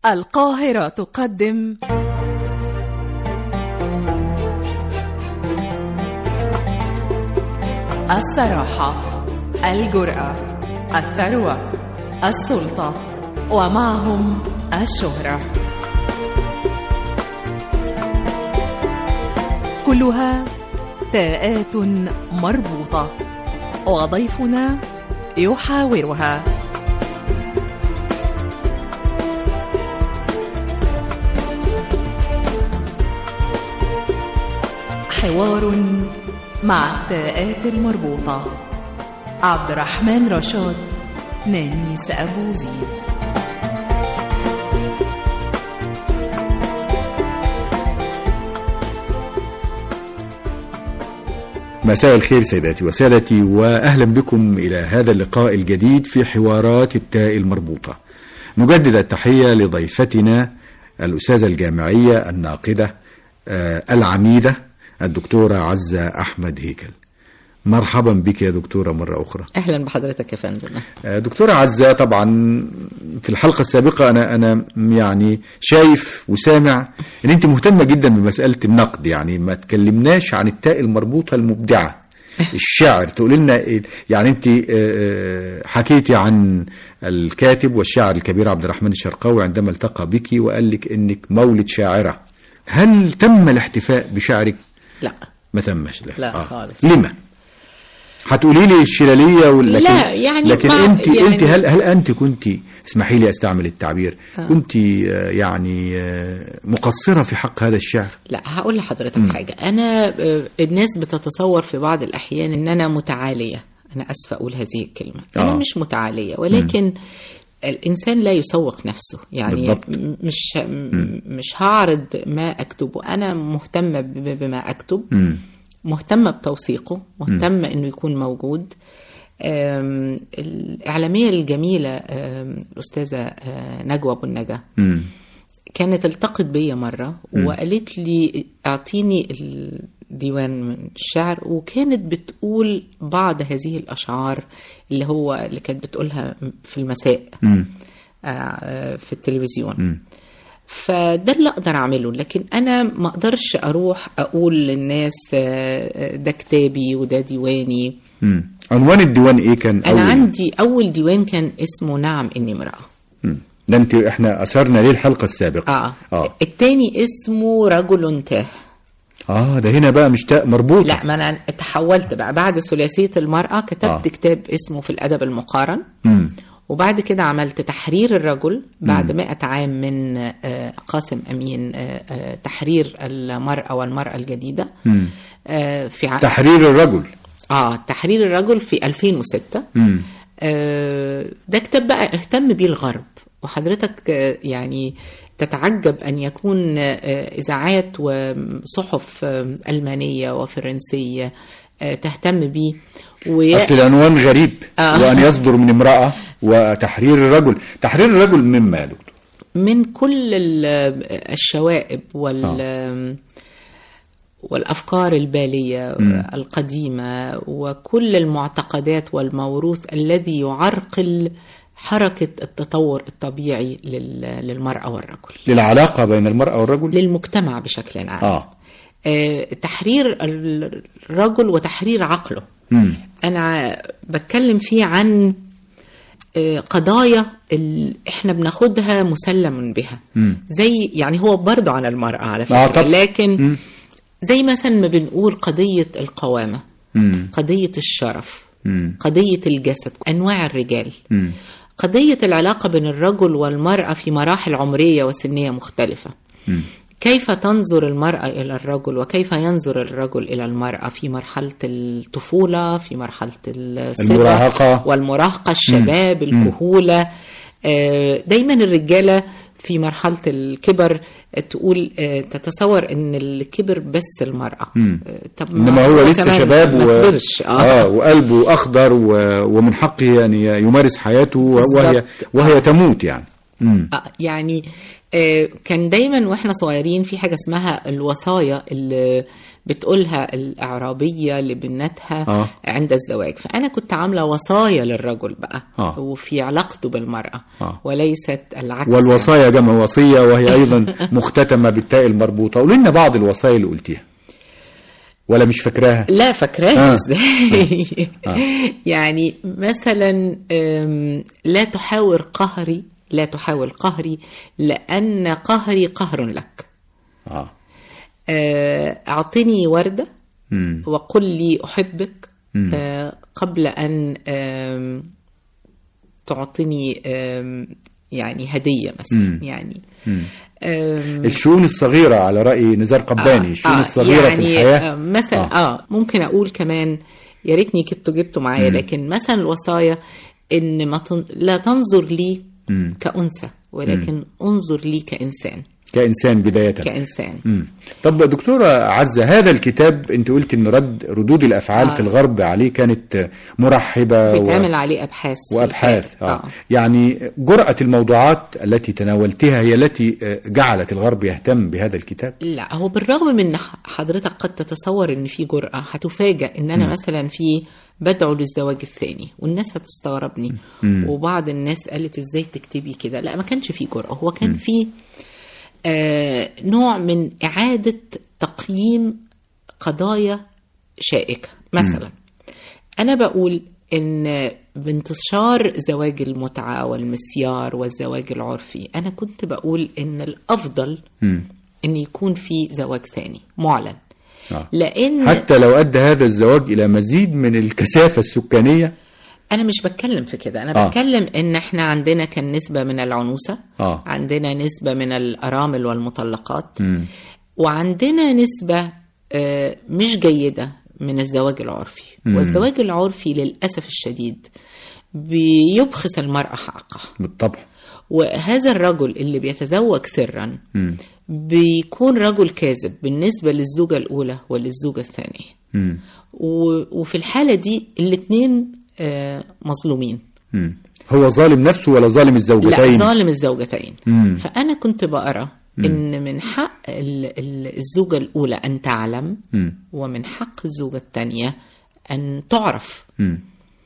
القاهرة تقدم الصراحة الجرأة الثروة السلطة ومعهم الشهرة كلها تاءات مربوطة وضيفنا يحاورها حوار مع التاءات المربوطة عبد الرحمن رشاد نانيس أبو زيد مساء الخير سيداتي وسادتي واهلا بكم الى هذا اللقاء الجديد في حوارات التاء المربوطه. نجدد التحيه لضيفتنا الاستاذه الجامعيه الناقده آه، العميده الدكتوره عزه احمد هيكل. مرحبا بك يا دكتوره مره اخرى. اهلا بحضرتك يا فندم آه، دكتورة عزة طبعا في الحلقة السابقة أنا أنا يعني شايف وسامع إن أنت مهتمة جدا بمسألة النقد يعني ما تكلمناش عن التاء المربوطة المبدعة الشعر تقول لنا إيه؟ يعني أنت آه، آه، حكيتي عن الكاتب والشاعر الكبير عبد الرحمن الشرقاوي عندما التقى بك وقال لك إنك مولد شاعرة هل تم الاحتفاء بشعرك؟ لا ما تمش لا, لا آه. خالص. لما؟ هتقولي لي الشلاليه ولا لكن لا، يعني لكن ما- انت يعني- انت هل هل انت كنت اسمحي لي استعمل التعبير كنت آه، يعني آه، مقصره في حق هذا الشعر لا هقول لحضرتك حاجه انا آه، الناس بتتصور في بعض الاحيان ان انا متعاليه انا اسفه اقول هذه الكلمه انا آه. مش متعاليه ولكن الانسان لا يسوق نفسه يعني بالضبط. م- مش م- مش هعرض ما اكتبه انا مهتمه ب- بما اكتب مم. مهتمه بتوثيقه مهتمه انه يكون موجود آم، الاعلاميه الجميله آم، الاستاذه آه، نجوى ابو النجا مم. كانت التقت بيا مرة وقالت لي اعطيني الديوان من الشعر وكانت بتقول بعض هذه الأشعار اللي هو اللي كانت بتقولها في المساء مم. آه، في التلفزيون مم. فده اللي اقدر اعمله لكن انا ما اقدرش اروح اقول للناس آه، ده كتابي وده ديواني مم. عنوان الديوان ايه كان انا أول؟ عندي اول ديوان كان اسمه نعم اني امراه مم. ده انت احنا اثرنا ليه الحلقه السابقه اه, اه التاني اسمه رجل تاه اه ده هنا بقى مش تاء مربوطه لا ما انا تحولت بقى بعد ثلاثيه المراه كتبت آه. آه. كتاب اسمه في الادب المقارن مم. وبعد كده عملت تحرير الرجل بعد مئة عام من آه، قاسم أمين آه، آه، تحرير المرأة والمرأة الجديدة مم. آه، في ع... تحرير الرجل آه تحرير الرجل في 2006 مم. آه، ده كتاب بقى اهتم بيه الغرب وحضرتك آه، يعني تتعجب أن يكون آه، إذاعات وصحف آه، ألمانية وفرنسية آه، تهتم بيه وي... اصل العنوان غريب آه. وان يصدر من امراه وتحرير الرجل تحرير الرجل مما يا دكتور من كل ال- الشوائب وال والافكار الباليه القديمه وكل المعتقدات والموروث الذي يعرقل حركه التطور الطبيعي لل- للمراه والرجل للعلاقه بين المراه والرجل للمجتمع بشكل عام اه آه، تحرير الرجل وتحرير عقله مم. انا بتكلم فيه عن آه، قضايا ال- احنا بناخدها مسلم بها مم. زي يعني هو برضه عن المرأة على آه، فكرة طب. لكن مم. زي مثلا ما بنقول قضية القوامة مم. قضية الشرف مم. قضية الجسد أنواع الرجال مم. قضية العلاقة بين الرجل والمرأة في مراحل عمرية وسنية مختلفة مم. كيف تنظر المرأة إلى الرجل وكيف ينظر الرجل إلى المرأة في مرحلة الطفولة في مرحلة الصبا المراهقة. والمراهقة الشباب الكهولة آه، دايما الرجالة في مرحلة الكبر تقول آه، تتصور ان الكبر بس المرأة مم. آه، طب انما هو لسه كمان شباب ما و... كبرش اه اه وقلبه اخضر و... ومن حقه ان يمارس حياته وهي بالظبط. وهي تموت يعني مم. آه، يعني آه، كان دايما واحنا صغيرين في حاجه اسمها الوصايا اللي بتقولها الاعرابيه لبناتها آه. عند الزواج فانا كنت عامله وصايا للرجل بقى آه. وفي علاقته بالمراه آه. وليست العكس والوصايا جمع وصية وهي أيضا مختتمة بالتاء المربوطة قولي لنا بعض الوصايا اللي قلتيها ولا مش فاكراها لا فاكراها آه. ازاي آه. يعني مثلا أم، لا تحاور قهري لا تحاول قهري لأن قهري قهر لك آه. آه، أعطني وردة مم. وقل لي أحبك مم. آه، قبل أن آم، تعطيني آم، يعني هدية مثلا مم. يعني مم. آم، الشؤون الصغيرة على رأي نزار قباني الشؤون الصغيرة يعني في الحياة آه مثلا آه. اه ممكن اقول كمان يا ريتني كنت جبته معايا مم. لكن مثلا الوصايا ان ما تن... لا تنظر لي مم. كأنثى ولكن انظر لي كإنسان كإنسان بداية كإنسان مم. طب دكتورة عزة هذا الكتاب انت قلت ان رد ردود الافعال آه. في الغرب عليه كانت مرحبة بيتعمل عليه ابحاث في وابحاث الآخر. آه. يعني جرأة الموضوعات التي تناولتها هي التي آه، جعلت الغرب يهتم بهذا الكتاب لا هو بالرغم من إن ح- حضرتك قد تتصور ان في جرأة هتفاجأ ان انا مثلا في بدعو للزواج الثاني والناس هتستغربني مم. وبعض الناس قالت ازاي تكتبي كده لا ما كانش في جرأة هو كان في آه نوع من إعادة تقييم قضايا شائكة مثلا أنا بقول إن بانتشار زواج المتعة والمسيار والزواج العرفي أنا كنت بقول إن الأفضل مم. إن يكون في زواج ثاني معلن آه. لأن حتى لو أدى هذا الزواج إلى مزيد من الكثافة السكانية أنا مش بتكلم في كده أنا آه. آه. بتكلم إن إحنا عندنا كان نسبة من العنوسة آه. عندنا نسبة من الأرامل والمطلقات مم. وعندنا نسبة آه، مش جيدة من الزواج العرفي مم. والزواج العرفي للأسف الشديد بيبخس المرأة حقها بالطبع وهذا الرجل اللي بيتزوج سرا مم. بيكون رجل كاذب بالنسبة للزوجة الأولى وللزوجة الثانية مم. و- وفي الحالة دي الاتنين آه، مظلومين مم. هو ظالم نفسه ولا ظالم لا الزوجتين ظالم الزوجتين مم. فأنا كنت بقرأ إن من حق ال- ال- الزوجة الأولى أن تعلم مم. ومن حق الزوجة الثانية أن تعرف مم.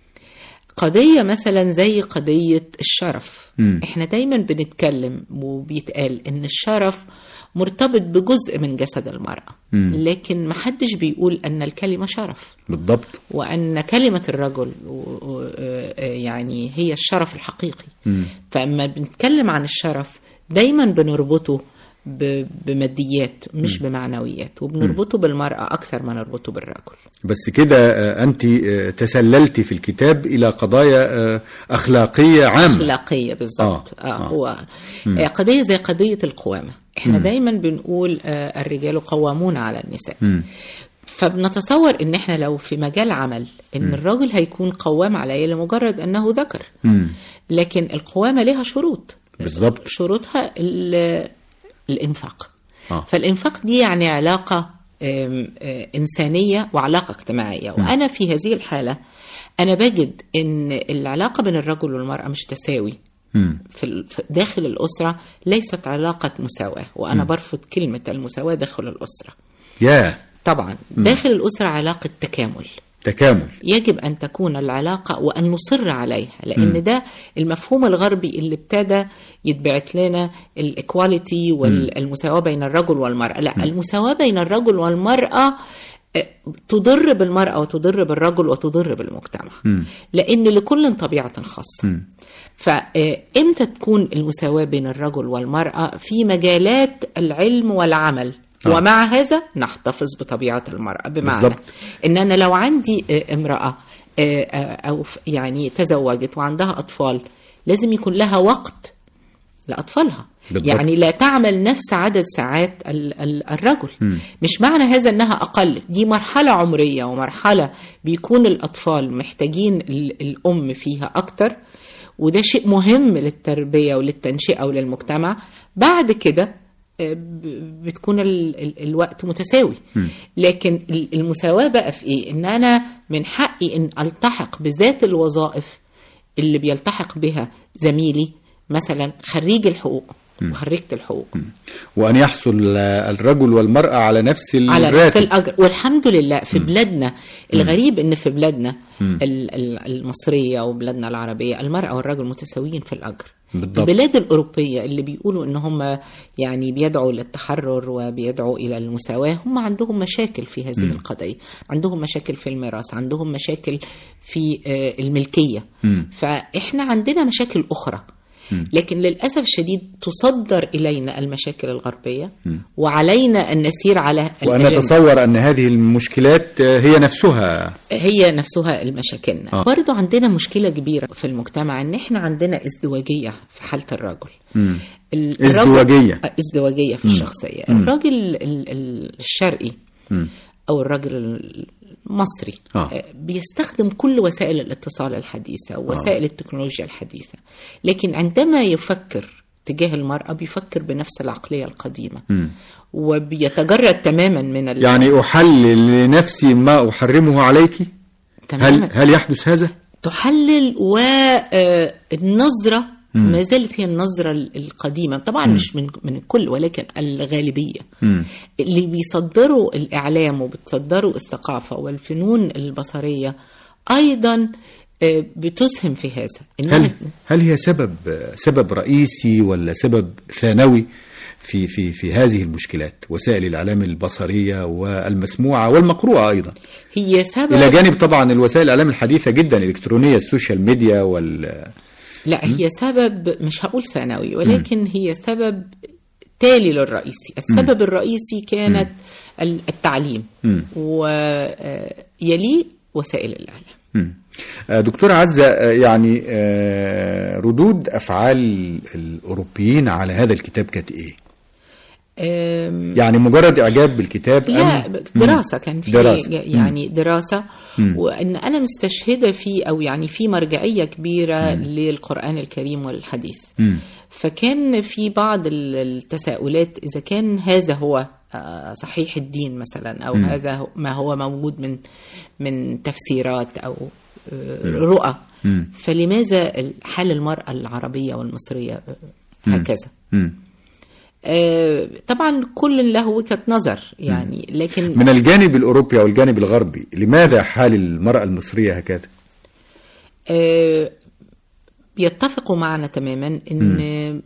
قضية مثلا زي قضية الشرف مم. احنا دايما بنتكلم وبيتقال ان الشرف مرتبط بجزء من جسد المرأة مم. لكن محدش بيقول ان الكلمة شرف بالضبط وان كلمة الرجل و- و- آه، يعني هي الشرف الحقيقي مم. فاما بنتكلم عن الشرف دايما بنربطه ب- بماديات مش بمعنويات وبنربطه بالمرأة أكثر ما نربطه بالرجل بس كده آه، أنت آه، تسللت في الكتاب إلى قضايا آه، أخلاقية عامة أخلاقية بالظبط آه، آه. آه. آه. هو آه. قضية زي قضية القوامة احنا دايما بنقول آه الرجال قوامون على النساء مم. فبنتصور ان احنا لو في مجال عمل ان الراجل هيكون قوام عليا لمجرد انه ذكر مم. لكن القوامة لها شروط بالظبط شروطها ال- الانفاق آه. فالانفاق دي يعني علاقة آم، آه، إنسانية وعلاقة اجتماعية وأنا في هذه الحالة أنا بجد إن العلاقة بين الرجل والمرأة مش تساوي مم. في ال- في- داخل الأسرة ليست علاقة مساواة وأنا برفض كلمة المساواة داخل الأسرة يا طبعا داخل الأسرة علاقة تكامل تكامل يجب أن تكون العلاقة وأن نصر عليها لأن ده المفهوم الغربي اللي ابتدى يتبعت لنا الإكواليتي والمساواة بين الرجل والمرأة لا المساواة بين الرجل والمرأة آه، تضر بالمرأة وتضر بالرجل وتضر بالمجتمع مم. لأن لكل طبيعة خاصة مم. فإمتى تكون المساواة بين الرجل والمرأة في مجالات العلم والعمل آه. ومع هذا نحتفظ بطبيعة المرأة بمعنى بالضبط. إن أنا لو عندي آه، امرأة آه، آه، أو ف- يعني تزوجت وعندها أطفال لازم يكون لها وقت لأطفالها بالضبط. يعني لا تعمل نفس عدد ساعات ال- ال- الرجل مم. مش معنى هذا انها اقل دي مرحله عمريه ومرحله بيكون الاطفال محتاجين ال- الام فيها اكتر وده شيء مهم للتربيه وللتنشئه وللمجتمع بعد كده آه، ب- بتكون ال- ال- الوقت متساوي لكن ال- المساواه بقى في ايه ان انا من حقي ان التحق بذات الوظائف اللي بيلتحق بها زميلي مثلا خريج الحقوق وخريجة الحقوق وأن يحصل آه، الرجل والمرأة على نفس على نفس الراتب الاجر والحمد لله في بلادنا الغريب ان في بلادنا ال- ال- المصريه وبلادنا العربيه المراه والرجل متساويين في الاجر بالضبط. البلاد الاوروبيه اللي بيقولوا ان هم يعني بيدعوا للتحرر وبيدعوا الى المساواه هم عندهم مشاكل في هذه القضيه عندهم مشاكل في الميراث عندهم مشاكل في آه، الملكيه مم. فاحنا عندنا مشاكل اخرى لكن للاسف الشديد تصدر الينا المشاكل الغربيه وعلينا ان نسير على وأن الأجندة. نتصور أن هذه المشكلات آه، هي نفسها هي نفسها المشاكلنا آه. آه. برضو عندنا مشكلة كبيرة في المجتمع ان احنا عندنا ازدواجية في حالة الرجل مم. ال- ازدواجية. الرجل- آه، ازدواجية في الشخصية الراجل ال- ال- الشرقي مم. او الراجل المصري آه. آه، بيستخدم كل وسائل الاتصال الحديثة ووسائل التكنولوجيا الحديثة لكن عندما يفكر تجاه المرأة بيفكر بنفس العقلية القديمة مم. وبيتجرد تماما من ال... يعني أحلل لنفسي ما أحرمه عليك تماما هل هل يحدث هذا؟ تحلل والنظرة ما زالت هي النظرة ال- القديمة طبعا مش من من الكل ولكن الغالبية مم. اللي بيصدروا الإعلام وبتصدروا الثقافة والفنون البصرية أيضا آه، بتسهم في هذا هل إنها هل هي سبب سبب رئيسي ولا سبب ثانوي في في في هذه المشكلات وسائل الاعلام البصريه والمسموعه والمقروءه ايضا هي سبب الى جانب طبعا الوسائل الاعلام الحديثه جدا الالكترونيه السوشيال ميديا وال لا هي سبب مش هقول ثانوي ولكن هي سبب تالي للرئيسي السبب الرئيسي كانت ال- التعليم مم. ويليه وسائل الإعلام مم. آه، دكتورة عزة آه، يعني آه، ردود أفعال الأوروبيين على هذا الكتاب كانت إيه؟ أم، يعني مجرد إعجاب بالكتاب لا أم دراسة كان في دراسة. ج- يعني دراسة وأن أنا مستشهدة في أو يعني في مرجعية كبيرة للقرآن الكريم والحديث مم. فكان في بعض ال- التساؤلات إذا كان هذا هو آه، صحيح الدين مثلا أو هذا هو- ما هو موجود من من تفسيرات أو آه، رؤى مم. فلماذا حال المرأة العربية والمصرية آه، هكذا مم. آه، طبعا كل له وجهة نظر يعني لكن من الجانب الأوروبي أو الجانب الغربي لماذا حال المرأة المصرية هكذا؟ آه، بيتفقوا معنا تماما ان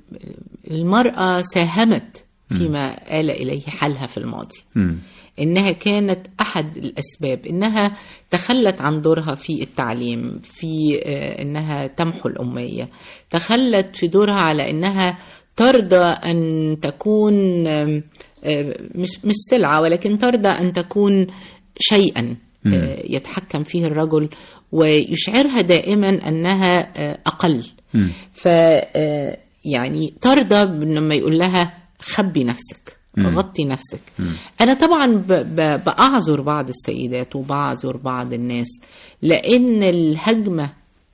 المرأة ساهمت فيما آل إليه حالها في الماضي مم. إنها كانت أحد الأسباب إنها تخلت عن دورها في التعليم في آه، إنها تمحو الأمية تخلت في دورها على إنها ترضى أن تكون آم، آه، مش مش سلعة ولكن ترضى أن تكون شيئا آه، يتحكم فيه الرجل ويشعرها دائما أنها آه، أقل مم. ف آه، يعني ترضى لما يقول لها خبي نفسك غطي نفسك انا طبعا ب- ب- باعذر بعض السيدات وبعذر بعض الناس لان الهجمه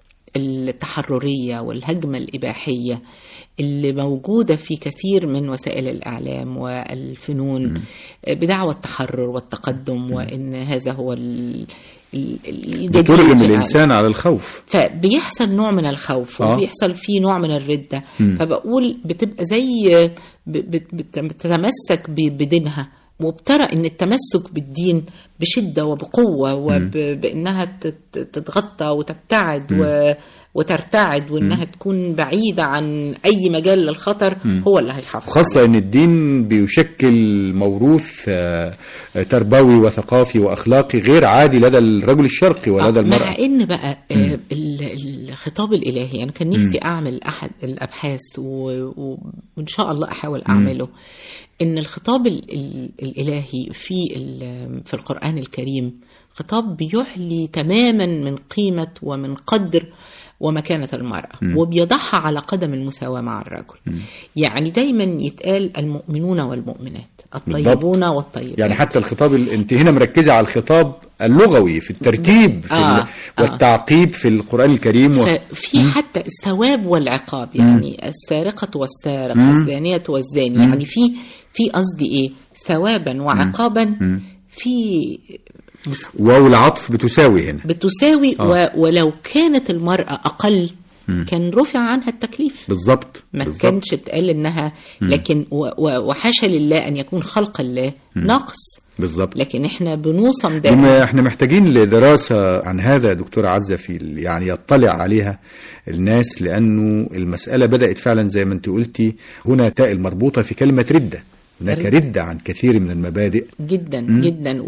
التحرريه والهجمه الاباحيه اللي موجوده في كثير من وسائل الاعلام والفنون بدعوى التحرر والتقدم وان هذا هو ال- ال- الجديد بترغم في العالم. الإنسان على الخوف فبيحصل نوع من الخوف آه. وبيحصل فيه نوع من الردة فبقول بتبقى زي ب- بت- بت- بتتمسك ب- بدينها وبترى ان التمسك بالدين بشدة وبقوة وبانها تتغطى وتبتعد و وترتعد وانها تكون بعيدة عن اي مجال للخطر هو اللي هيحافظ خاصة أن الدين بيشكل موروث آه، آه، تربوي وثقافي وأخلاقي غير عادي لدى الرجل الشرقي ولدى آه، المرأة مع ان بقى آه، ال- الخطاب الالهي انا كان نفسي اعمل احد الابحاث و- و- وان شاء الله احاول اعمله ان الخطاب ال- ال- الالهي في ال- في القران الكريم خطاب بيحلي تماما من قيمه ومن قدر ومكانة المرأة وبيضعها على قدم المساواة مع الرجل يعني دايما يتقال المؤمنون والمؤمنات الطيبون والطيبات يعني حتى الخطاب ال- انت هنا مركزة على الخطاب اللغوي في الترتيب في آه، ال... والتعقيب في القرآن الكريم و... ففي حتى الثواب والعقاب يعني السارقة والسارق الزانية والزاني يعني في في قصدي ايه ثوابا وعقابا في مس- واو العطف بتساوي هنا بتساوي و ولو كانت المرأة أقل كان رفع عنها التكليف بالظبط ما بالظبط. كانش اتقال انها لكن و- و- وحاشا لله ان يكون خلق الله ناقص بالظبط لكن احنا بنوصم دائما بما احنا محتاجين لدراسة عن هذا يا دكتورة عزة في ال- يعني يطلع عليها الناس لأنه المسألة بدأت فعلا زي ما انت قلتي هنا تاء المربوطة في كلمة ردة هناك ردة. ردة عن كثير من المبادئ جدا جدا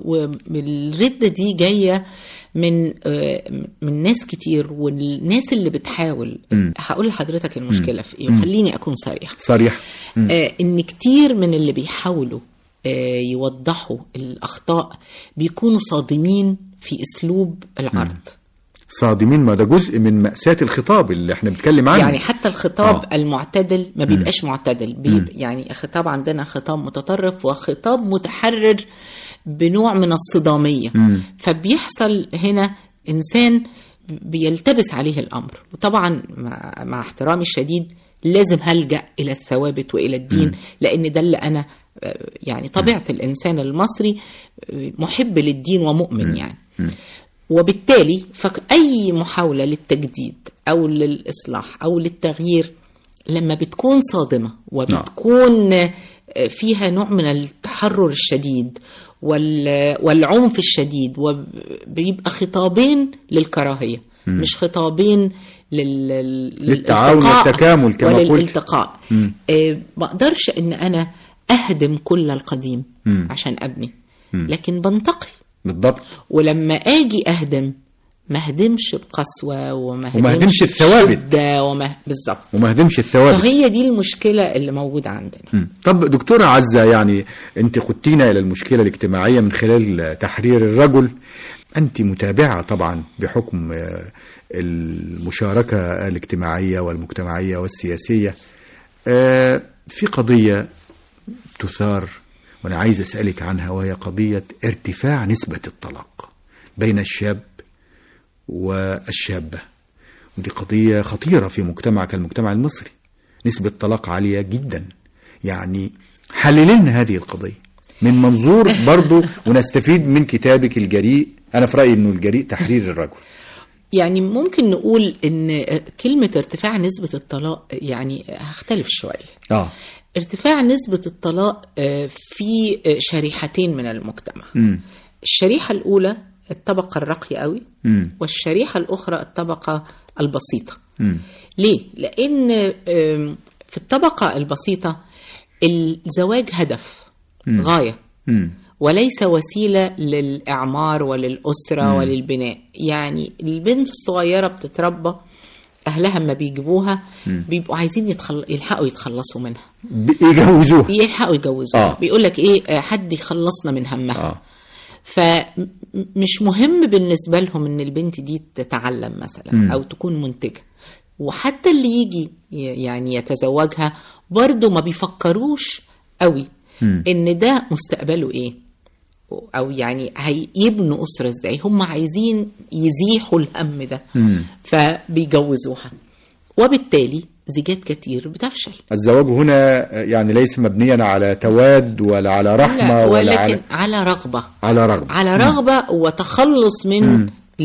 والردة دي جاية من آه، من ناس كتير والناس اللي بتحاول هقول لحضرتك المشكلة في ايه وخليني اكون صريحة صريح آه، ان كتير من اللي بيحاولوا آه، يوضحوا الاخطاء بيكونوا صادمين في اسلوب العرض صادمين ما ده جزء من مأساة الخطاب اللي احنا بنتكلم عنه يعني حتى الخطاب آه. آه. المعتدل ما بيبقاش معتدل بيب يعني خطاب عندنا خطاب متطرف وخطاب متحرر بنوع من الصدامية مم. فبيحصل هنا إنسان بيلتبس عليه الأمر وطبعا مع, مع احترامي الشديد لازم هلجأ إلى الثوابت وإلى الدين لأن ده اللي أنا آه، يعني طبيعة الإنسان المصري آه، محب للدين ومؤمن يعني وبالتالي فأي محاولة للتجديد أو للإصلاح أو للتغيير لما بتكون صادمة وبتكون فيها نوع من التحرر الشديد وال- والعنف الشديد وبيبقى خطابين للكراهية مش خطابين لل... لل- للتعاون للالتقاء والتكامل كما قلت. وللالتقاء آه، ما اقدرش ان انا اهدم كل القديم مم. عشان ابني لكن بنتقي بالضبط ولما اجي اهدم ما اهدمش بقسوه وما وما اهدمش أهدمش الثوابت. بشدة وما بالظبط وما هدمش الثوابت فهي دي المشكله اللي موجوده عندنا مم. طب دكتورة عزة يعني انت خدتينا الى المشكلة الاجتماعية من خلال تحرير الرجل انت متابعة طبعا بحكم آه، المشاركة الاجتماعية والمجتمعية والسياسية آه، في قضية تثار وانا عايز اسألك عنها وهي قضية ارتفاع نسبة الطلاق بين الشاب والشابة ودي قضية خطيرة في مجتمع كالمجتمع المصري نسبة طلاق عالية جدا يعني حلل لنا هذه القضية من منظور برضو ونستفيد من كتابك الجريء أنا في رأيي أنه الجريء تحرير الرجل يعني ممكن نقول ان كلمه ارتفاع نسبه الطلاق يعني هختلف شويه آه ارتفاع نسبه الطلاق آه، في آه، شريحتين من المجتمع مم. الشريحه الاولى الطبقه الراقيه قوي مم. والشريحه الاخرى الطبقه البسيطه مم. ليه؟ لأن آم، في الطبقة البسيطة الزواج هدف غاية مم. وليس وسيلة للإعمار وللأسرة وللبناء يعني البنت الصغيرة بتتربى أهلها ما بيجيبوها بيبقوا عايزين يتخل... يلحقوا يتخلصوا منها بيجوزوها يلحقوا يجوزوها آه. بيقول لك إيه آه، حد يخلصنا من همها آه. فمش مهم بالنسبة لهم ان البنت دي تتعلم مثلا مم. او تكون منتجة وحتى اللي يجي ي- يعني يتزوجها برضه ما بيفكروش قوي مم. ان ده مستقبله ايه او يعني هيبنوا اسره ازاي هم عايزين يزيحوا الهم ده مم. فبيجوزوها وبالتالي زيجات كتير بتفشل الزواج هنا يعني ليس مبنيا على تواد ولا على رحمة لا ولا ولكن على على رغبه على رغبة على رغبة وتخلص من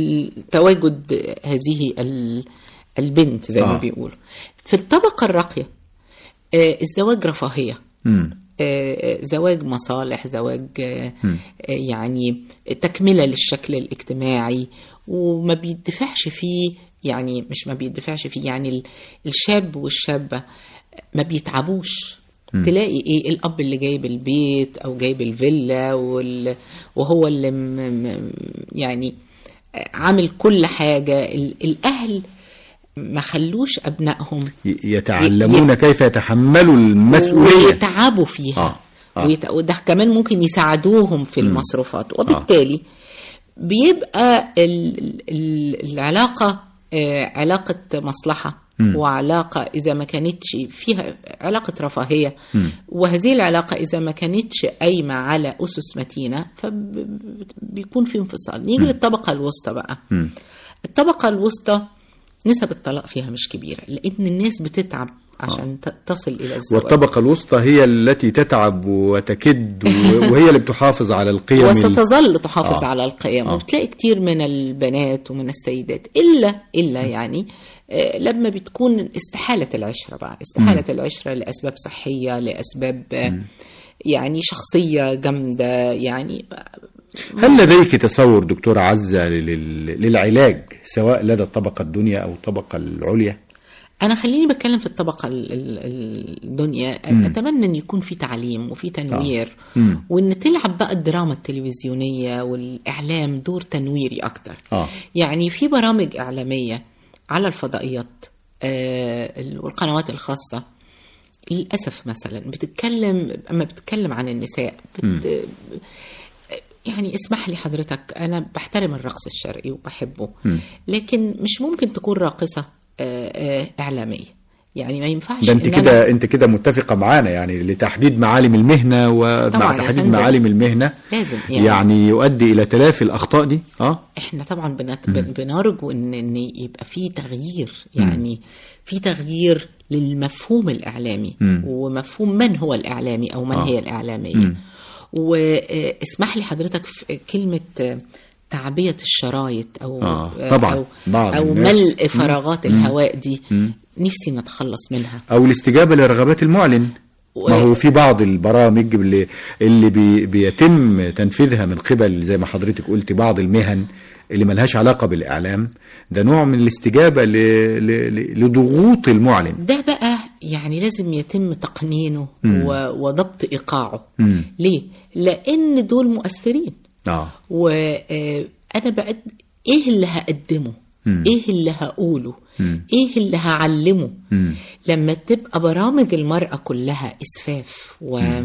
تواجد هذه ال- البنت زي ما آه. بيقولوا في الطبقة الراقية آه، الزواج رفاهية مم. آه، زواج مصالح زواج آه، آه، يعني تكملة للشكل الاجتماعي وما بيدفعش فيه يعني مش ما بيدفعش فيه يعني ال- الشاب والشابة ما بيتعبوش تلاقي ايه الاب اللي جايب البيت او جايب الفيلا وال... وهو اللي م... م... يعني عامل كل حاجة ال... الاهل ما خلوش ابنائهم ي- يتعلمون كيف يتحملوا المسؤولية ويتعبوا فيها آه. آه. ويت... وده كمان ممكن يساعدوهم في المصروفات وبالتالي بيبقى ال... ال... العلاقة آه، علاقة مصلحة وعلاقة إذا ما كانتش فيها علاقة رفاهية وهذه العلاقة إذا ما كانتش قايمة على أسس متينة فبيكون في انفصال نيجي للطبقة الوسطى بقى الطبقة الوسطى نسب الطلاق فيها مش كبيرة لأن الناس بتتعب عشان ت- تصل إلى الزواج والطبقة الوسطى هي التي تتعب وتكد و- وهي اللي بتحافظ على القيم ال- وستظل تحافظ آه. على القيم آه. وبتلاقي كتير من البنات ومن السيدات إلا إلا يعني آه، لما بتكون استحالة العشرة بقى استحالة العشرة لأسباب صحية لأسباب آه، يعني شخصية جامدة يعني هل لديك تصور دكتورة عزة لل- للعلاج سواء لدى الطبقة الدنيا أو الطبقة العليا أنا خليني بتكلم في الطبقة ال- ال- الدنيا أتمنى أن يكون في تعليم وفي تنوير مم. وأن تلعب بقى الدراما التلفزيونية والإعلام دور تنويري أكتر آه. يعني في برامج إعلامية على الفضائيات آه، والقنوات الخاصة للأسف مثلا بتتكلم أما بتتكلم عن النساء بت... يعني اسمح لي حضرتك أنا بحترم الرقص الشرقي وبحبه مم. لكن مش ممكن تكون راقصة آه، آه، إعلامية يعني ما ينفعش ده انت إن أنا- كده انت كده متفقه معانا يعني لتحديد معالم المهنه ومع طبعاً يا تحديد فندم. معالم المهنه لازم يعني, يعني, يعني يؤدي الى تلافي الاخطاء دي اه احنا طبعا بنت... بن- بنرجو ان ان يبقى في تغيير يعني في تغيير للمفهوم الاعلامي مم. ومفهوم من هو الاعلامي او من آه. هي الاعلاميه مم. واسمح لي حضرتك في كلمه آه، تعبئه الشرايط او آه، طبعاً. او, بعض أو الناس- ملء فراغات الهواء دي مم. نفسي نتخلص منها او الاستجابه لرغبات المعلن و- ما هو في بعض البرامج اللي اللي بي بيتم تنفيذها من قبل زي ما حضرتك قلت بعض المهن اللي ملهاش علاقه بالاعلام ده نوع من الاستجابه ل... ل... ل... لضغوط المعلن ده بقى يعني لازم يتم تقنينه مم. و- وضبط ايقاعه مم. ليه لان دول مؤثرين اه وانا بقد ايه اللي هقدمه مم. ايه اللي هقوله مم. ايه اللي هعلمه مم. لما تبقى برامج المرأة كلها إسفاف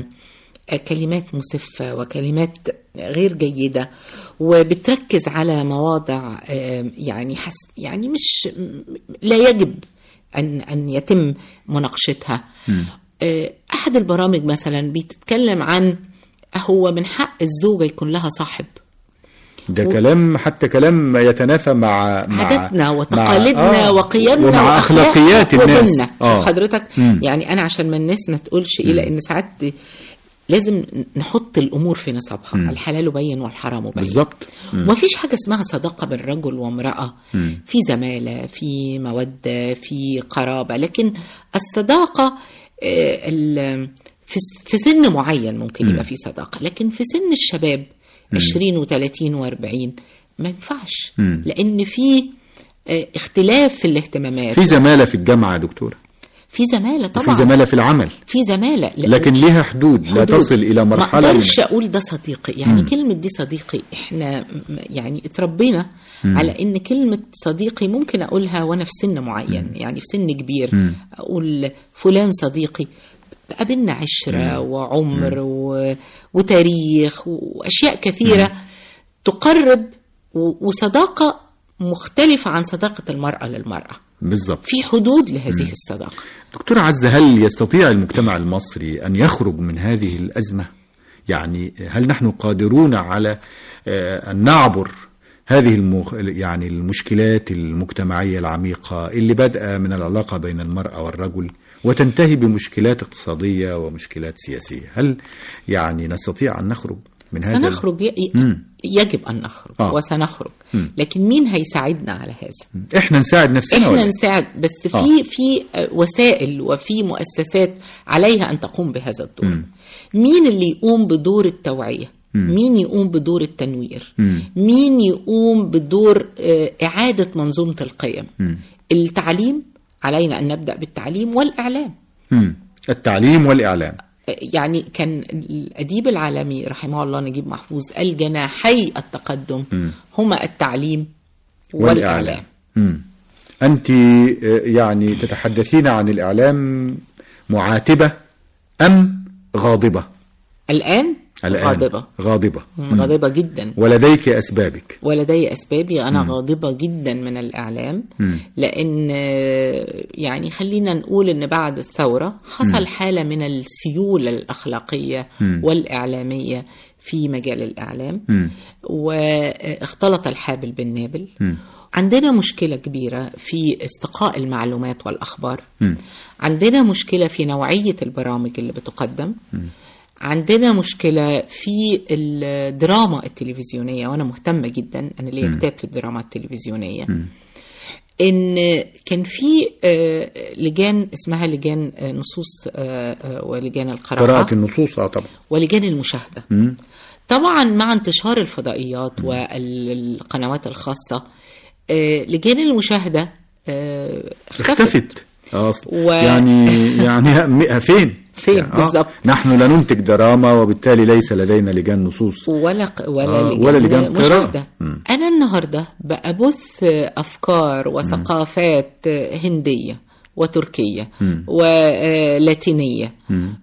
وكلمات مسفة وكلمات غير جيدة وبتركز على مواضع آه، يعني حس يعني مش لا يجب أن أن يتم مناقشتها آه، أحد البرامج مثلا بتتكلم عن هو من حق الزوجة يكون لها صاحب ده كلام حتى كلام يتنافى مع مع عاداتنا مع- وتقاليدنا آه، وقيمنا ومع اخلاقيات وأخلاقنا الناس وديننا. شوف حضرتك مم. يعني انا عشان ما الناس ما تقولش ايه لان ساعات لازم نحط الامور في نصابها مم. الحلال بين والحرام بين بالظبط مم. وما فيش حاجه اسمها صداقه بين رجل وامراه مم. في زماله في موده في قرابه لكن الصداقه آه، ال- في س- في سن معين ممكن يبقى في صداقه لكن في سن الشباب 20 و30 و40 ما ينفعش مم. لان في آه، اختلاف في الاهتمامات في زماله في الجامعه يا دكتوره في زماله في طبعا زماله في العمل في زماله لا- لكن ليها حدود, لا حدود. تصل الى ما مرحله اقدرش اقول ده صديقي يعني مم. كلمه دي صديقي احنا م- يعني اتربينا على ان كلمه صديقي ممكن اقولها وانا في سن معين يعني في سن كبير مم. اقول فلان صديقي قابلنا عشره وعمر و... وتاريخ واشياء كثيره تقرب و... وصداقه مختلفه عن صداقه المراه للمراه بالظبط في حدود لهذه الصداقه دكتور عزة هل يستطيع المجتمع المصري أن يخرج من هذه الأزمة؟ يعني هل نحن قادرون على آه، أن نعبر هذه المخ... يعني المشكلات المجتمعية العميقة اللي بدأ من العلاقة بين المرأة والرجل وتنتهي بمشكلات اقتصادية ومشكلات سياسية هل يعني نستطيع أن نخرج من هذا ال- سنخرج ي... مم. يجب ان نخرج آه. وسنخرج مم. لكن مين هيساعدنا على هذا احنا نساعد نفسنا احنا ولا؟ نساعد بس آه. في في آه، وسائل وفي مؤسسات عليها ان تقوم بهذا الدور مم. مين اللي يقوم بدور التوعيه مم. مين يقوم بدور التنوير مم. مين يقوم بدور آه، اعاده منظومه القيم مم. التعليم علينا ان نبدا بالتعليم والاعلام مم. التعليم والإعلام يعني كان الأديب العالمي رحمه الله نجيب محفوظ قال جناحي التقدم مم. هما التعليم والإعلام مم. أنت آه، يعني تتحدثين عن الإعلام معاتبة أم غاضبة الآن الآن غاضبة غاضبة غاضبة جدا ولديك أسبابك ولدي أسبابي أنا غاضبة جدا من الإعلام مم. لأن آه، يعني خلينا نقول أن بعد الثورة حصل حالة من السيولة الأخلاقية مم. والإعلامية في مجال الإعلام مم. واختلط الحابل بالنابل مم. عندنا مشكلة كبيرة في استقاء المعلومات والأخبار مم. عندنا مشكلة في نوعية البرامج اللي بتقدم عندنا مشكلة في الدراما التلفزيونية وأنا مهتمة جدا أنا ليا كتاب في الدراما التلفزيونية إن كان في آه، لجان اسمها لجان آه، نصوص آه، آه، ولجان القراءة قراءة النصوص اه طبعا ولجان المشاهدة مم. طبعا مع انتشار الفضائيات والقنوات الخاصة آه، لجان المشاهدة آه، اختفت أصل و- يعني يعني م- فين فين يعني آه، بالظبط. نحن لا ننتج دراما وبالتالي ليس لدينا لجان نصوص ولا ق- ولا آه، لجان ولا لجان قراءة. مشاهدة مم. أنا النهاردة بأبث أفكار وثقافات هندية وتركية مم. ولاتينية مم.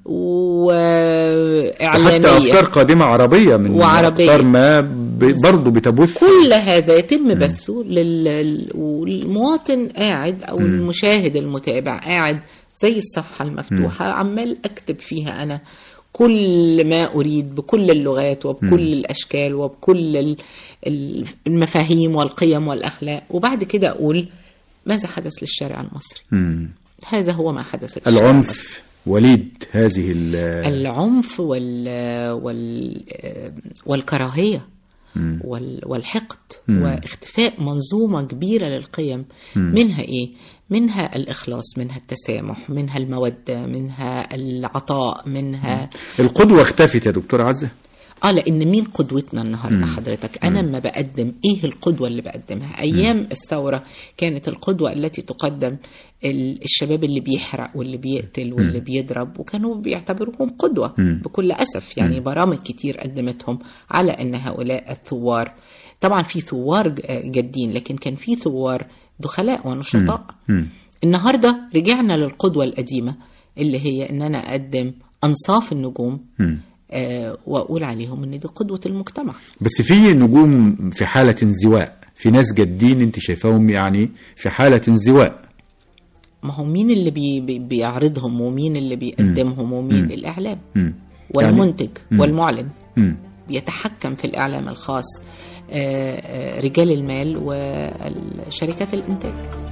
وإعلامية حتى أفكار قادمة عربية من وعربية. أفكار ما ب- برضه بتبث كل هذا يتم بثه لل... والمواطن قاعد او المشاهد المتابع قاعد زي الصفحه المفتوحه عمال اكتب فيها انا كل ما اريد بكل اللغات وبكل الاشكال وبكل ال- ال- المفاهيم والقيم والاخلاق وبعد كده اقول ماذا حدث للشارع المصري مم. هذا هو ما حدث للشارع المصري. العنف وليد هذه ال- العنف وال... وال... والكراهية مم. وال... والحقد مم. واختفاء منظومة كبيرة للقيم منها إيه؟ منها الإخلاص منها التسامح منها المودة منها العطاء منها القدوة اختفت يا دكتور عزة اه لان مين قدوتنا النهارده حضرتك انا لما بقدم ايه القدوه اللي بقدمها ايام الثوره كانت القدوه التي تقدم ال- الشباب اللي بيحرق واللي بيقتل واللي بيضرب وكانوا بيعتبروهم قدوه مم. بكل اسف يعني برامج كتير قدمتهم على ان هؤلاء الثوار طبعا في ثوار ج- جادين لكن كان في ثوار دخلاء ونشطاء مم. النهارده رجعنا للقدوه القديمه اللي هي ان انا اقدم انصاف النجوم مم. آه، واقول عليهم ان دي قدوه المجتمع بس في نجوم في حالة انزواء في ناس جادين انت شايفاهم يعني في حالة انزواء ما هو مين اللي بي بي بيعرضهم ومين اللي بيقدمهم ومين الاعلام مم. والمنتج مم. والمعلن مم. بيتحكم في الاعلام الخاص آه، آه، رجال المال وشركات الانتاج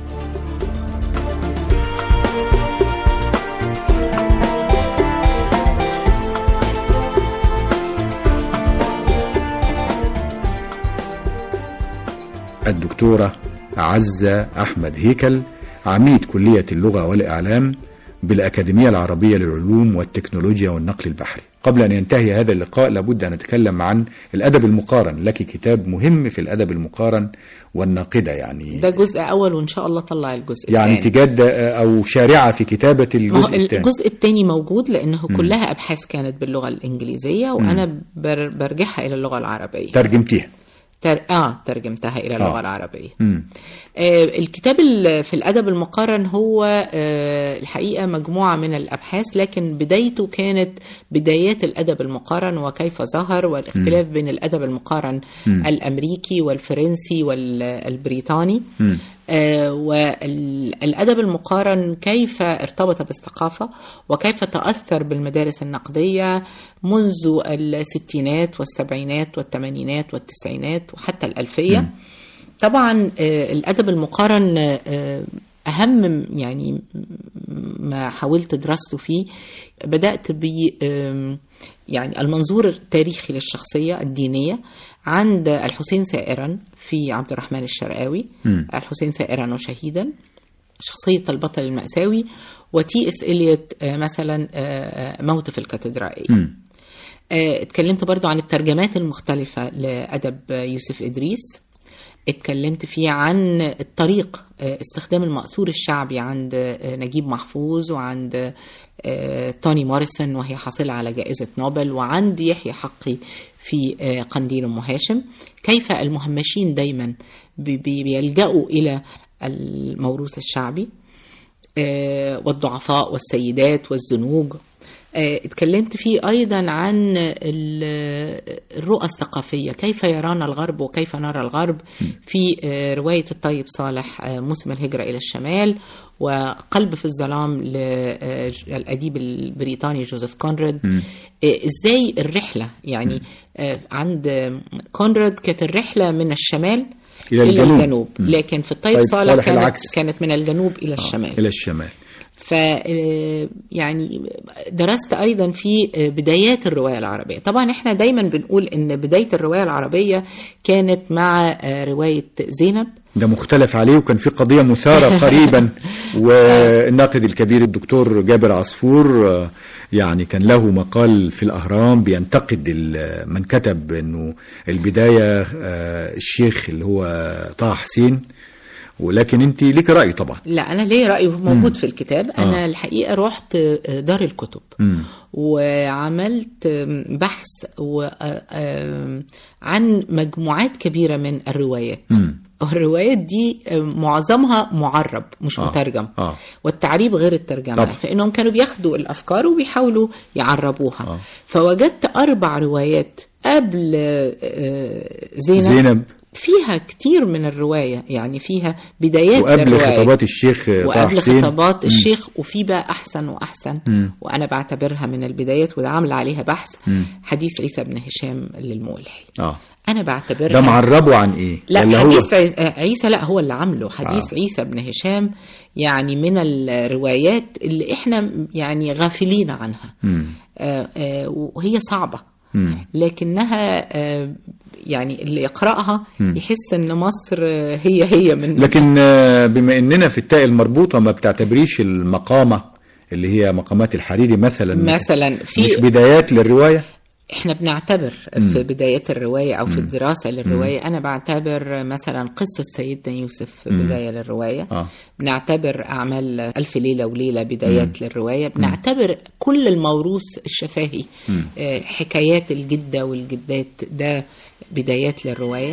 الدكتورة عزة أحمد هيكل عميد كلية اللغة والإعلام بالأكاديمية العربية للعلوم والتكنولوجيا والنقل البحري قبل أن ينتهي هذا اللقاء لابد أن نتكلم عن الأدب المقارن لك كتاب مهم في الأدب المقارن والناقدة يعني ده جزء اول وان شاء الله طلع الجزء يعني الثاني. تجاد أو شارعة في كتابة ما هو الجزء الثاني الجزء الثاني موجود لانه كلها ابحاث كانت باللغه الانجليزيه وانا بر برجعها الى اللغه العربيه ترجمتيها تر... اه ترجمتها الى اللغه آه. العربيه مم. آه، الكتاب ال- في الأدب المقارن هو آه، الحقيقة مجموعة من الأبحاث لكن بدايته كانت بدايات الأدب المقارن وكيف ظهر والاختلاف بين الأدب المقارن الأمريكي والفرنسي والبريطاني مم. آه، والأدب المقارن كيف ارتبط بالثقافة وكيف تأثر بالمدارس النقدية منذ الستينات والسبعينات والثمانينات والتسعينات وحتى الألفية طبعا آه، الادب المقارن آه، اهم يعني ما حاولت دراسته فيه بدات ب آم، يعني المنظور التاريخي للشخصيه الدينيه عند الحسين سائرا في عبد الرحمن الشرقاوي مم. الحسين سائرا وشهيدا شخصية البطل المأساوي وتي اس إليوت آه، مثلا آه، آه، موت في الكاتدرائية مم. آه، اتكلمت برضو عن الترجمات المختلفة لأدب آه، يوسف إدريس اتكلمت فيه عن الطريق آه، استخدام المأثور الشعبي عند آه، نجيب محفوظ وعند آه، توني موريسون وهي حاصلة على جائزة نوبل وعند يحيى حقي في آه، قنديل أم هاشم كيف المهمشين دايما بي- بي- بيلجأوا إلى الموروث الشعبي آه، والضعفاء والسيدات والزنوج آه، اتكلمت فيه أيضا عن ال- الرؤى الثقافية كيف يرانا الغرب وكيف نرى الغرب في آه، رواية الطيب صالح آه، موسم الهجرة إلى الشمال وقلب في الظلام للأديب البريطاني جوزيف كونراد آه، إزاي الرحلة يعني آه، عند كونراد كانت الرحلة من الشمال إلى إلى الجنوب. الجنوب مم. لكن في الطيب طيب صالح صالح كانت, العكس. كانت من الجنوب إلى الشمال الى الشمال ف آه، يعني درست ايضا في آه، بدايات الروايه العربيه طبعا احنا دايما بنقول ان بدايه الروايه العربيه كانت مع آه، روايه زينب ده مختلف عليه وكان في قضية مثارة قريبا والناقد الكبير الدكتور جابر عصفور آه، يعني كان له مقال في الأهرام بينتقد ال- من كتب أنه البداية آه، الشيخ اللي هو طه حسين ولكن انت ليك رأي طبعا لا انا ليه راي موجود في الكتاب انا آه. الحقيقه رحت آه، دار الكتب مم. وعملت آم، بحث و- آه، آم، عن مجموعات كبيره من الروايات مم. الروايات دي آم، معظمها معرب مش آه. مترجم آه. والتعريب غير الترجمه طبعا. فانهم كانوا بياخدوا الافكار وبيحاولوا يعربوها آه. فوجدت اربع روايات قبل آه، زينب, زينب فيها كتير من الروايه يعني فيها بدايات وقبل للرواية. خطابات الشيخ طه وقبل حسين خطابات مم. الشيخ وفي بقى احسن واحسن مم. وانا بعتبرها من البدايات وده عامله عليها بحث مم. حديث عيسى بن هشام للمولحي اه انا بعتبرها ده معربه عن ايه لا ولا حديث عي- عيسى لا هو اللي عامله حديث آه. آه. عيسى بن هشام يعني من الروايات اللي احنا يعني غافلين عنها مم. آه، آه، وهي صعبة مم. لكنها آه، يعني اللي يقرأها مم. يحس ان مصر آه، هي هي من لكن آه، بما اننا في التاء المربوطه ما بتعتبريش المقامه اللي هي مقامات الحريري مثلا مثلا في مش بدايات للروايه احنا بنعتبر في بدايات الرواية أو في الدراسة للرواية أنا بعتبر مثلا قصة سيدنا يوسف بداية للرواية اه بنعتبر أعمال ألف ليلة وليلة بدايات للرواية بنعتبر كل الموروث الشفاهي آه، حكايات الجدة والجدات ده بدايات للرواية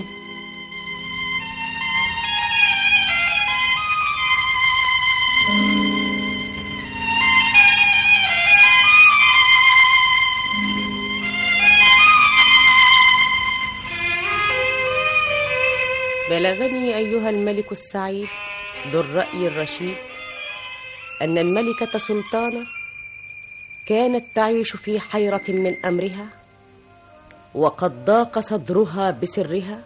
بلغني أيها الملك السعيد ذو الرأي الرشيد أن الملكة سلطانة كانت تعيش في حيرة من أمرها وقد ضاق صدرها بسرها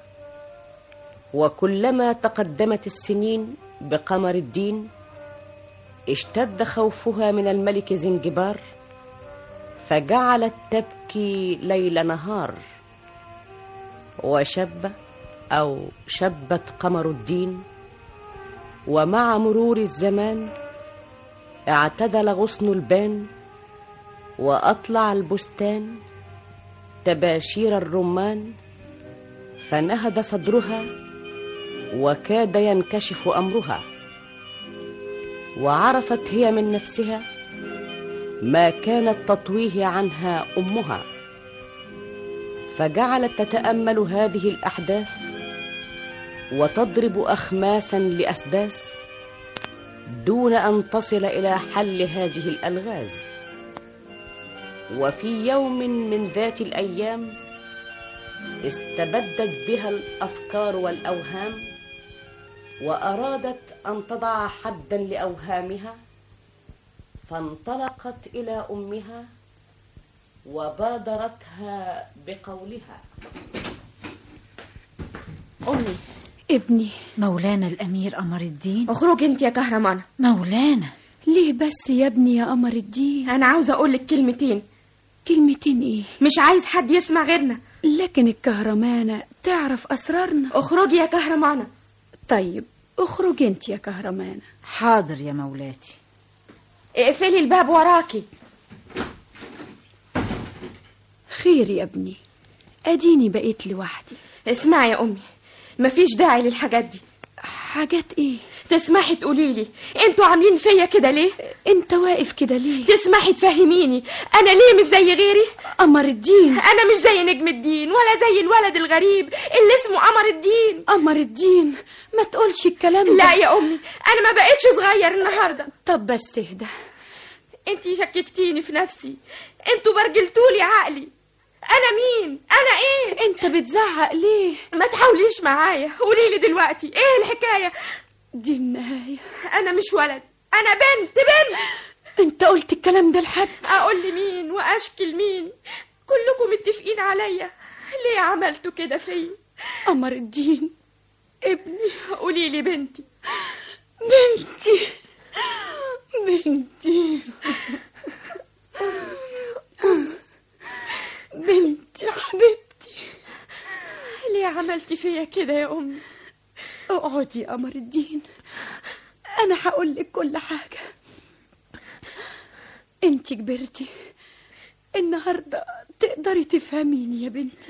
وكلما تقدمت السنين بقمر الدين اشتد خوفها من الملك زنجبار فجعلت تبكي ليل نهار وشب أو شبت قمر الدين ومع مرور الزمان اعتدل غصن البان وأطلع البستان تباشير الرمان فنهد صدرها وكاد ينكشف أمرها وعرفت هي من نفسها ما كانت تطويه عنها أمها فجعلت تتامل هذه الاحداث وتضرب اخماسا لاسداس دون ان تصل الى حل هذه الالغاز وفي يوم من ذات الايام استبدت بها الافكار والاوهام وارادت ان تضع حدا لاوهامها فانطلقت الى امها وبادرتها بقولها أمي ابني مولانا الأمير قمر الدين اخرج انت يا كهرمانة مولانا ليه بس يا ابني يا قمر الدين أنا عاوزة أقولك كلمتين كلمتين ايه مش عايز حد يسمع غيرنا لكن الكهرمانة تعرف أسرارنا اخرجي يا كهرمانة طيب اخرج انت يا كهرمانة حاضر يا مولاتي اقفلي الباب وراكي خير يا ابني اديني بقيت لوحدي اسمعي يا أمي مفيش داعي للحاجات دي حاجات ايه تسمحي تقولي لي انتوا عاملين فيا كده ليه انت واقف كده ليه تسمحي تفهميني انا ليه مش زي غيري قمر الدين انا مش زي نجم الدين ولا زي الولد الغريب اللي اسمه قمر الدين قمر الدين ما تقولش الكلام ده لا يا امي انا ما بقتش صغير النهارده طب بس اهدى انتي شككتيني في نفسي انتوا برجلتولي عقلي انا مين انا ايه انت بتزعق ليه ما تحاوليش معايا قوليلي دلوقتي ايه الحكايه دي النهاية انا مش ولد انا بنت بنت انت قلت الكلام ده لحد اقول لمين واشكي لمين كلكم متفقين عليا ليه عملتوا كده فيا قمر الدين ابني قولي لي بنتي بنتي بنتي بنتي حبيبتي ليه عملتي فيا كده يا امي اقعدي يا قمر الدين انا هقول لك كل حاجه انت كبرتي النهارده تقدري تفهميني يا بنتي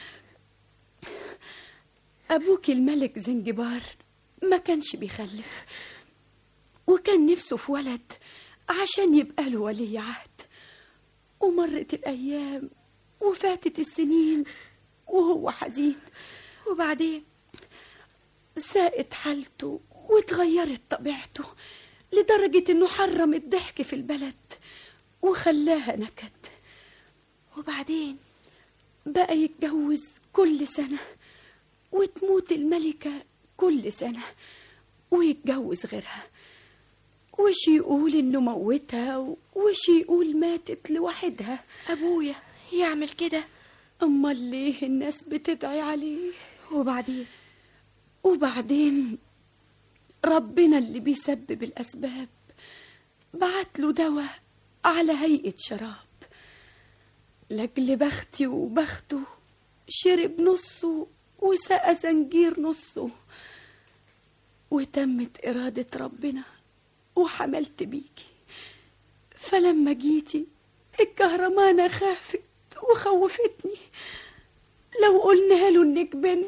ابوك الملك زنجبار ما كانش بيخلف وكان نفسه في ولد عشان يبقى له ولي عهد ومرت الايام وفاتت السنين وهو حزين وبعدين ساءت حالته واتغيرت طبيعته لدرجة انه حرم الضحك في البلد وخلاها نكد وبعدين بقى يتجوز كل سنة وتموت الملكة كل سنة ويتجوز غيرها وش يقول انه موتها وش يقول ماتت لوحدها ابويا يعمل كده امال ليه الناس بتدعي عليه وبعدين وبعدين ربنا اللي بيسبب الأسباب بعت له دواء على هيئة شراب لأجل بختي وبخته شرب نصه وسقى زنجير نصه وتمت إرادة ربنا وحملت بيكي فلما جيتي الكهرمانة خافت وخوفتني لو قلنا له انك بنت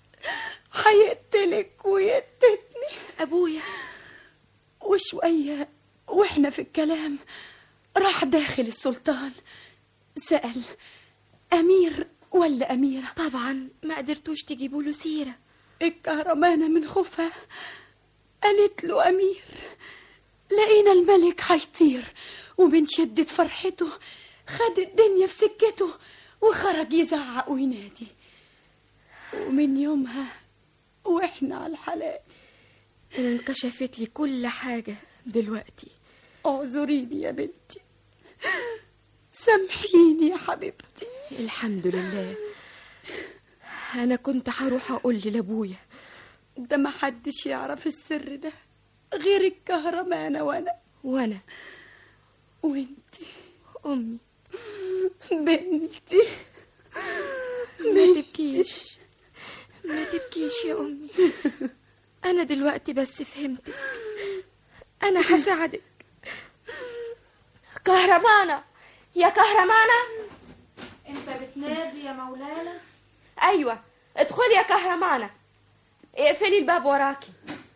هيقتلك ويقتلني ابويا وشوية واحنا في الكلام راح داخل السلطان سأل أمير ولا أميرة طبعا ما قدرتوش تجيبوا له سيره الكهرمانة من خوفها قالت له أمير لقينا الملك هيطير ومن شدة فرحته خد الدنيا في سكته وخرج يزعق وينادي ومن يومها واحنا على الحلال انكشفت لي كل حاجه دلوقتي اعذريني يا بنتي سامحيني يا حبيبتي الحمد لله انا كنت هروح اقول لابويا ده ما حدش يعرف السر ده غير الكهرمانة وانا وانا وانتي امي بنتي ما تبكيش ما تبكيش يا امي انا دلوقتي بس فهمتك انا هساعدك كهربانة يا كهرمانة انت بتنادي يا مولانا ايوه ادخلي يا كهرمانة اقفلي الباب وراكي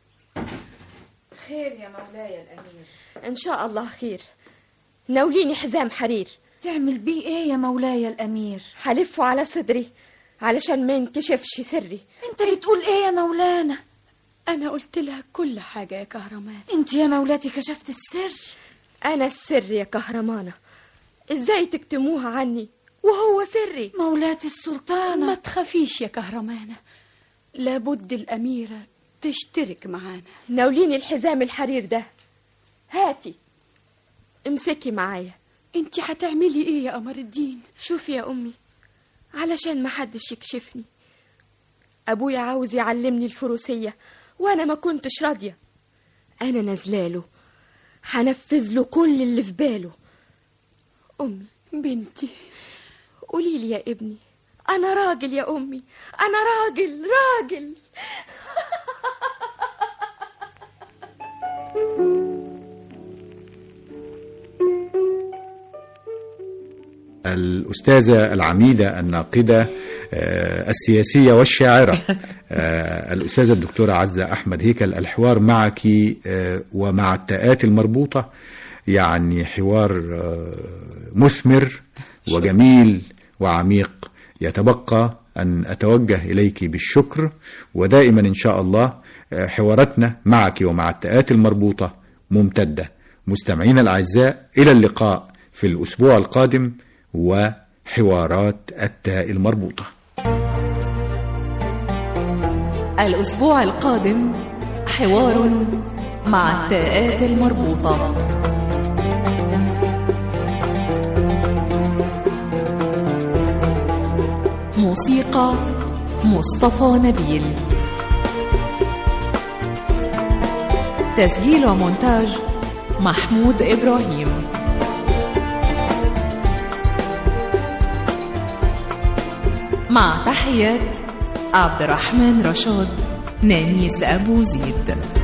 خير يا مولاي الامير ان شاء الله خير ناوليني حزام حرير تعمل بيه ايه يا مولاي الامير هلفه على صدري علشان ما ينكشفش سري انت بتقول ايه يا مولانا انا قلت لها كل حاجة يا كهرمان انت يا مولاتي كشفت السر انا السر يا كهرمانة ازاي تكتموها عني وهو سري مولاتي ما السلطانة تخافيش يا كهرمانة لابد الأميرة تشترك معانا ناوليني الحزام الحرير ده هاتي امسكي معايا انت هتعملي ايه يا قمر الدين شوفي يا امي علشان ما حدش يكشفني ابويا عاوز يعلمني الفروسية وانا ما كنتش راضية انا نازلاله هنفذ له كل اللي في باله امي بنتي قولي لي يا ابني انا راجل يا امي انا راجل راجل الأستاذة العميدة الناقدة آه، السياسية والشاعرة آه، الأستاذة الدكتورة عزة أحمد هيكل الحوار معك آه، ومع التاءات المربوطة يعني حوار آه، مثمر وجميل وعميق يتبقى أن أتوجه إليك بالشكر ودائما إن شاء الله آه، حواراتنا معك ومع التاءات المربوطة ممتدة مستمعينا الأعزاء إلى اللقاء في الأسبوع القادم وحوارات التاء المربوطة الأسبوع القادم حوار مع التاءات المربوطة موسيقى مصطفى نبيل تسجيل ومونتاج محمود إبراهيم مع تحيات عبد الرحمن رشاد نانيس أبو زيد